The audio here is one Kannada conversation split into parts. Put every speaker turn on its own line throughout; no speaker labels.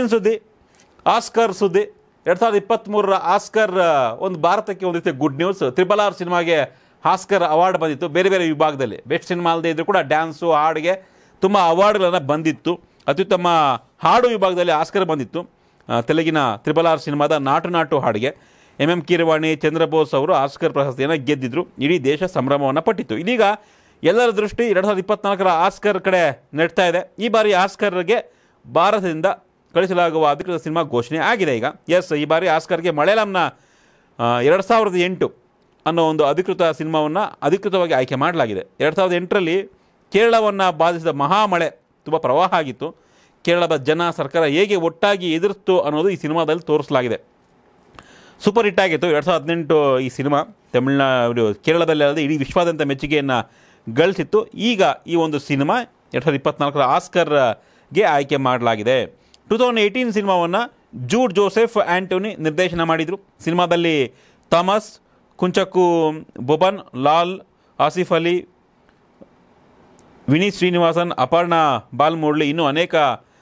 ಇನ್ನೊಂದು ಸುದ್ದಿ ಆಸ್ಕರ್ ಸುದ್ದಿ ಎರಡು ಸಾವಿರದ ಇಪ್ಪತ್ತ್ಮೂರರ ಆಸ್ಕರ್ ಆ, ಒಂದು ಭಾರತಕ್ಕೆ ಒಂದು ರೀತಿ ಗುಡ್ ನ್ಯೂಸ್ ತ್ರಿಬಲ್ ಆರ್ ಸಿನಿಮಾಗೆ ಆಸ್ಕರ್ ಅವಾರ್ಡ್ ಬಂದಿತ್ತು ಬೇರೆ ಬೇರೆ ವಿಭಾಗದಲ್ಲಿ ಬೆಸ್ಟ್ ಸಿನಿಮಾ ಅಲ್ಲದೆ ಇದ್ರೂ ಕೂಡ ಡ್ಯಾನ್ಸು ಹಾಡಿಗೆ ತುಂಬ ಅವಾರ್ಡ್ಗಳನ್ನು ಬಂದಿತ್ತು ಅತ್ಯುತ್ತಮ ಹಾಡು ವಿಭಾಗದಲ್ಲಿ ಆಸ್ಕರ್ ಬಂದಿತ್ತು ಆ, ತೆಲುಗಿನ ತ್ರಿಬಲ್ ಆರ್ ಸಿನಿಮಾದ ನಾಟು ನಾಟು ಹಾಡಿಗೆ ಎಂ ಎಂ ಕೀರವಾಣಿ ಚಂದ್ರಬೋಸ್ ಅವರು ಆಸ್ಕರ್ ಪ್ರಶಸ್ತಿಯನ್ನು ಗೆದ್ದಿದ್ರು ಇಡೀ ದೇಶ ಸಂಭ್ರಮವನ್ನು ಪಟ್ಟಿತ್ತು ಇದೀಗ ಎಲ್ಲರ ದೃಷ್ಟಿ ಎರಡು ಸಾವಿರದ ಇಪ್ಪತ್ನಾಲ್ಕರ ಆಸ್ಕರ್ ಕಡೆ ನೆಡ್ತಾ ಇದೆ ಈ ಬಾರಿ ಆಸ್ಕರ್ಗೆ ಭಾರತದಿಂದ ಕಳಿಸಲಾಗುವ ಅಧಿಕೃತ ಸಿನಿಮಾ ಘೋಷಣೆ ಆಗಿದೆ ಈಗ ಎಸ್ ಈ ಬಾರಿ ಆಸ್ಕರ್ಗೆ ಮಲಯಾಳಂನ ಎರಡು ಸಾವಿರದ ಎಂಟು ಅನ್ನೋ ಒಂದು ಅಧಿಕೃತ ಸಿನಿಮಾವನ್ನು ಅಧಿಕೃತವಾಗಿ ಆಯ್ಕೆ ಮಾಡಲಾಗಿದೆ ಎರಡು ಸಾವಿರದ ಎಂಟರಲ್ಲಿ ಕೇರಳವನ್ನು ಬಾಧಿಸಿದ ಮಹಾಮಳೆ ತುಂಬ ಪ್ರವಾಹ ಆಗಿತ್ತು ಕೇರಳದ ಜನ ಸರ್ಕಾರ ಹೇಗೆ ಒಟ್ಟಾಗಿ ಎದುರಿಸ್ತು ಅನ್ನೋದು ಈ ಸಿನಿಮಾದಲ್ಲಿ ತೋರಿಸಲಾಗಿದೆ ಸೂಪರ್ ಹಿಟ್ ಆಗಿತ್ತು ಎರಡು ಸಾವಿರದ ಹದಿನೆಂಟು ಈ ಸಿನಿಮಾ ತಮಿಳ್ನಾಡು ಕೇರಳದಲ್ಲಿ ಅಲ್ಲದೆ ಇಡೀ ವಿಶ್ವಾದ್ಯಂತ ಮೆಚ್ಚುಗೆಯನ್ನು ಗಳಿಸಿತ್ತು ಈಗ ಈ ಒಂದು ಸಿನಿಮಾ ಎರಡು ಸಾವಿರದ ಇಪ್ಪತ್ನಾಲ್ಕರ ಆಸ್ಕರ್ಗೆ ಆಯ್ಕೆ ಮಾಡಲಾಗಿದೆ ಟೂ ತೌಸಂಡ್ ಏಯ್ಟೀನ್ ಸಿನಿಮಾವನ್ನು ಜೂಡ್ ಜೋಸೆಫ್ ಆ್ಯಂಟೋನಿ ನಿರ್ದೇಶನ ಮಾಡಿದರು ಸಿನಿಮಾದಲ್ಲಿ ಥಾಮಸ್ ಕುಂಚಕ್ಕು ಬೊಬನ್ ಲಾಲ್ ಆಸಿಫ್ ಅಲಿ ವಿನೀತ್ ಶ್ರೀನಿವಾಸನ್ ಅಪರ್ಣ ಬಾಲ್ಮುರಳಿ ಇನ್ನೂ ಅನೇಕ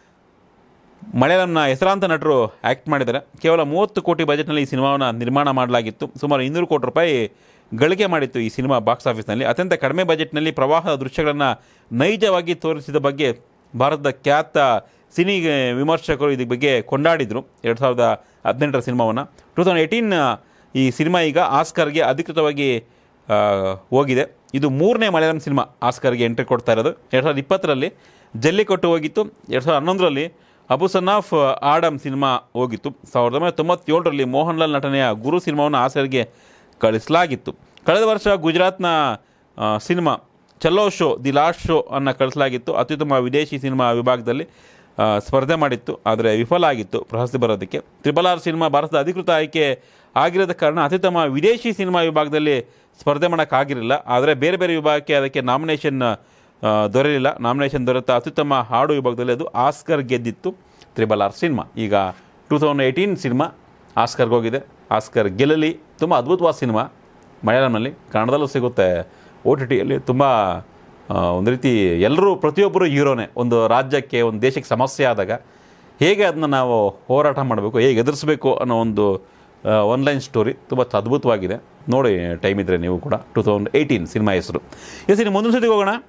ಮಲಯಾಳಂನ ಹೆಸರಾಂತ ನಟರು ಆ್ಯಕ್ಟ್ ಮಾಡಿದ್ದಾರೆ ಕೇವಲ ಮೂವತ್ತು ಕೋಟಿ ಬಜೆಟ್ನಲ್ಲಿ ಈ ಸಿನಿಮಾವನ್ನು ನಿರ್ಮಾಣ ಮಾಡಲಾಗಿತ್ತು ಸುಮಾರು ಇನ್ನೂರು ಕೋಟಿ ರೂಪಾಯಿ ಗಳಿಕೆ ಮಾಡಿತ್ತು ಈ ಸಿನಿಮಾ ಬಾಕ್ಸ್ ಆಫೀಸ್ನಲ್ಲಿ ಅತ್ಯಂತ ಕಡಿಮೆ ಬಜೆಟ್ನಲ್ಲಿ ಪ್ರವಾಹದ ದೃಶ್ಯಗಳನ್ನು ನೈಜವಾಗಿ ತೋರಿಸಿದ ಬಗ್ಗೆ ಭಾರತದ ಖ್ಯಾತ ಸಿನಿ ವಿಮರ್ಶಕರು ಇದ್ರ ಬಗ್ಗೆ ಕೊಂಡಾಡಿದರು ಎರಡು ಸಾವಿರದ ಹದಿನೆಂಟರ ಸಿನಿಮಾವನ್ನು ಟೂ ತೌಸಂಡ್ ಏಯ್ಟೀನ್ ಈ ಸಿನಿಮಾ ಈಗ ಆಸ್ಕರ್ಗೆ ಅಧಿಕೃತವಾಗಿ ಆ, ಹೋಗಿದೆ ಇದು ಮೂರನೇ ಮಲಯಾಳಂ ಸಿನಿಮಾ ಆಸ್ಕರ್ಗೆ ಎಂಟ್ರಿ ಕೊಡ್ತಾ ಇರೋದು ಎರಡು ಸಾವಿರದ ಇಪ್ಪತ್ತರಲ್ಲಿ ಜಲ್ಲಿಕಟ್ಟು ಹೋಗಿತ್ತು ಎರಡು ಸಾವಿರದ ಹನ್ನೊಂದರಲ್ಲಿ ಅಬುಸನ್ ಆಫ್ ಆಡಮ್ ಸಿನಿಮಾ ಹೋಗಿತ್ತು ಸಾವಿರದ ಒಂಬೈನೂರ ತೊಂಬತ್ತೇಳರಲ್ಲಿ ಮೋಹನ್ ಲಾಲ್ ನಟನೆಯ ಗುರು ಸಿನಿಮಾವನ್ನು ಆಸ್ಕರ್ಗೆ ಕಳಿಸಲಾಗಿತ್ತು ಕಳೆದ ವರ್ಷ ಗುಜರಾತ್ನ ಆ, ಸಿನಿಮಾ ಚಲೋ ಶೋ ದಿ ಲಾಸ್ಟ್ ಶೋ ಅನ್ನು ಕಳಿಸಲಾಗಿತ್ತು ಅತ್ಯುತ್ತಮ ವಿದೇಶಿ ಸಿನಿಮಾ ವಿಭಾಗದಲ್ಲಿ ಆ, ಸ್ಪರ್ಧೆ ಮಾಡಿತ್ತು ಆದರೆ ವಿಫಲ ಆಗಿತ್ತು ಪ್ರಶಸ್ತಿ ಬರೋದಕ್ಕೆ ತ್ರಿಬಲ್ ಆರ್ ಸಿನಿಮಾ ಭಾರತದ ಅಧಿಕೃತ ಆಯ್ಕೆ ಆಗಿರೋದ ಕಾರಣ ಅತ್ಯುತ್ತಮ ವಿದೇಶಿ ಸಿನಿಮಾ ವಿಭಾಗದಲ್ಲಿ ಸ್ಪರ್ಧೆ ಮಾಡೋಕ್ಕಾಗಿರಲಿಲ್ಲ ಆದರೆ ಬೇರೆ ಬೇರೆ ವಿಭಾಗಕ್ಕೆ ಅದಕ್ಕೆ ನಾಮಿನೇಷನ್ ದೊರೆಯಲಿಲ್ಲ ನಾಮಿನೇಷನ್ ದೊರೆತ ಅತ್ಯುತ್ತಮ ಹಾಡು ವಿಭಾಗದಲ್ಲಿ ಅದು ಆಸ್ಕರ್ ಗೆದ್ದಿತ್ತು ತ್ರಿಬಲ್ ಆರ್ ಸಿನಿಮಾ ಈಗ ಟೂ ತೌಸಂಡ್ ಏಯ್ಟೀನ್ ಸಿನಿಮಾ ಆಸ್ಕರ್ಗೆ ಹೋಗಿದೆ ಆಸ್ಕರ್ ಗೆಲ್ಲಲಿ ತುಂಬ ಅದ್ಭುತವಾದ ಸಿನಿಮಾ ಮಲಯಾಳಂನಲ್ಲಿ ಕನ್ನಡದಲ್ಲೂ ಸಿಗುತ್ತೆ ಓ ಟಿ ಟಿಯಲ್ಲಿ ತುಂಬ ಆ, ಒಂದು ರೀತಿ ಎಲ್ಲರೂ ಪ್ರತಿಯೊಬ್ಬರು ಹೀರೋನೇ ಒಂದು ರಾಜ್ಯಕ್ಕೆ ಒಂದು ದೇಶಕ್ಕೆ ಸಮಸ್ಯೆ ಆದಾಗ ಹೇಗೆ ಅದನ್ನ ನಾವು ಹೋರಾಟ ಮಾಡಬೇಕು ಹೇಗೆ ಎದುರಿಸಬೇಕು ಅನ್ನೋ ಒಂದು ಆನ್ಲೈನ್ ಸ್ಟೋರಿ ತುಂಬ ಅದ್ಭುತವಾಗಿದೆ ನೋಡಿ ಟೈಮ್ ಇದ್ದರೆ ನೀವು ಕೂಡ ಟೂ ತೌಸಂಡ್ ಏಯ್ಟೀನ್ ಸಿನಿಮಾ ಹೆಸರು ಎಸ್ ಇನ್ನು ಮುಂದಿನ ಸತಿಗೆ ಹೋಗೋಣ